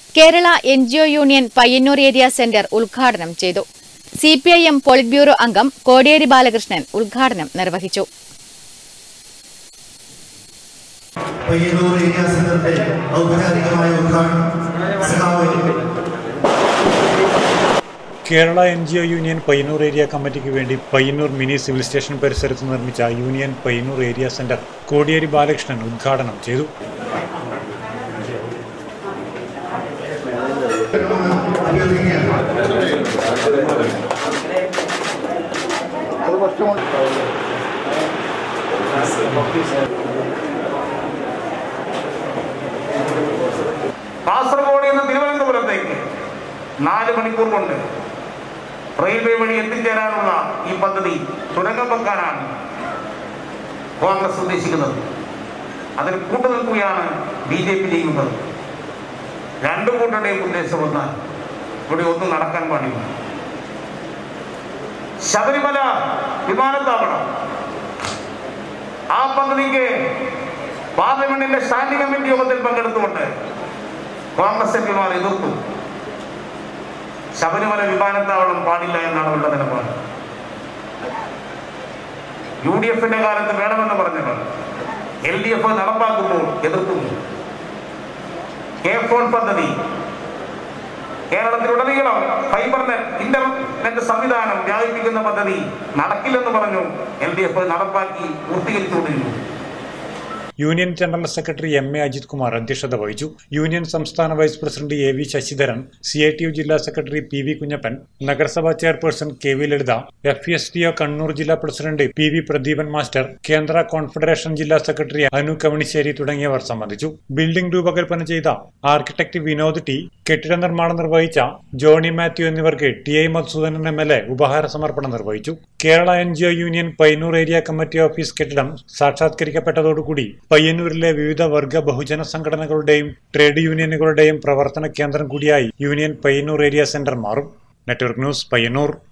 Kerala N G O union Payyanur area centre ഉദ്ഘാടനം ചെയ്തു C P I M politburo അംഗം കോടിയേരി ബാലകൃഷ്ണൻ ഉദ്ഘാടനം നിർവഹിച്ചു പയ്യന്നൂർ ഏരിയ സെന്ററിന്റെ ഔപചാരികമായ ഉദ്ഘാടനം സഹാവ് Kerala N G O union Payyanur area കമ്മിറ്റിക്ക് വേണ്ടി പയ്യന്നൂർ മിനി സിവിൽ സ്റ്റേഷൻ പരിസരത്ത് നിർമ്മിച്ച union Payyanur area centre Kodiyeri Balakrishnan ഉദ്ഘാടനം ചെയ്തു അഭ്യർത്ഥിക്കുകയാണ് കാസർഗോഡ് നിന്ന് തിരുവനന്തപുരത്തേക്ക് നാല് മണിക്കൂർ കൊണ്ട് റെയിൽവേ വഴി എത്തിച്ചേരാനുള്ള ഈ പദ്ധതി തുടക്കം വെക്കാനാണ് കോൺഗ്രസ് ഉദ്ദേശിക്കുന്നത് അതിന് കൂട്ടുനിൽക്കുകയാണ് ബി ജെ പി ചെയ്യുന്നത് രണ്ടു കൂട്ടരുടെയും ഉദ്ദേശം വന്നാൽ ഇവിടെ ഒന്നും നടക്കാൻ പാടില്ല ശബരിമല വിമാനത്താവളം ആ പദ്ധതിക്ക് പാർലമെന്റിന്റെ സ്റ്റാൻഡിംഗ് കമ്മിറ്റി യോഗത്തിൽ പങ്കെടുത്തുകൊണ്ട് കോൺഗ്രസ് എം പിമാർ എതിർത്തു ശബരിമല വിമാനത്താവളം പാടില്ല എന്നാണ് അവരുടെ നിലപാട് യു ഡി എഫിന്റെ കാലത്ത് വേണമെന്ന് പറഞ്ഞവർ എൽ ഡി എഫ് നടപ്പാക്കുമ്പോൾ എതിർക്കുന്നു കെ ഫോൺ പദ്ധതി കേരളത്തിലുടനീളം ഫൈബർ നെറ്റ് ഇന്റർനെറ്റ് സംവിധാനം വ്യാപിപ്പിക്കുന്ന പദ്ധതി നടക്കില്ലെന്ന് പറഞ്ഞു എൽ ഡി എഫ് നടപ്പാക്കി പൂർത്തീകരിച്ചുകൊണ്ടിരുന്നു union general secretary M A Ajith Kumar അധ്യക്ഷത വഹിച്ചു യൂണിയൻ സംസ്ഥാന vice president A V Sasidharan C I T U ജില്ലാ സെക്രട്ടറി പി വി കുഞ്ഞപ്പൻ നഗരസഭാ chairperson K V Lalitha F S T O Kannur ജില്ലാ president P V Pradeepan master കേന്ദ്ര കോൺഫെഡറേഷൻ ജില്ലാ സെക്രട്ടറി അനു കവണിശ്ശേരി തുടങ്ങിയവർ സംബന്ധിച്ചു ബിൽഡിംഗ് രൂപകൽപ്പന ചെയ്ത ആർക്കിടെക്ട് വിനോദ് ടി കെട്ടിട നിർമ്മാണം നിർവഹിച്ച ജോണി മാത്യു എന്നിവർക്ക് T I Madhusoodanan M L A ഉപഹാര സമർപ്പണം നിർവഹിച്ചു Kerala N G O union Payyanur area committee office കെട്ടിടം സാക്ഷാത്കരിക്കപ്പെട്ടതോടുകൂടി പയ്യന്നൂരിലെ വിവിധ വർഗ ബഹുജന സംഘടനകളുടെയും ട്രേഡ് യൂണിയനുകളുടെയും പ്രവർത്തന കേന്ദ്രം കൂടിയായി യൂണിയൻ പയ്യന്നൂർ ഏരിയ സെന്റർ മാറും നെറ്റ്വർക്ക് ന്യൂസ് പയ്യന്നൂർ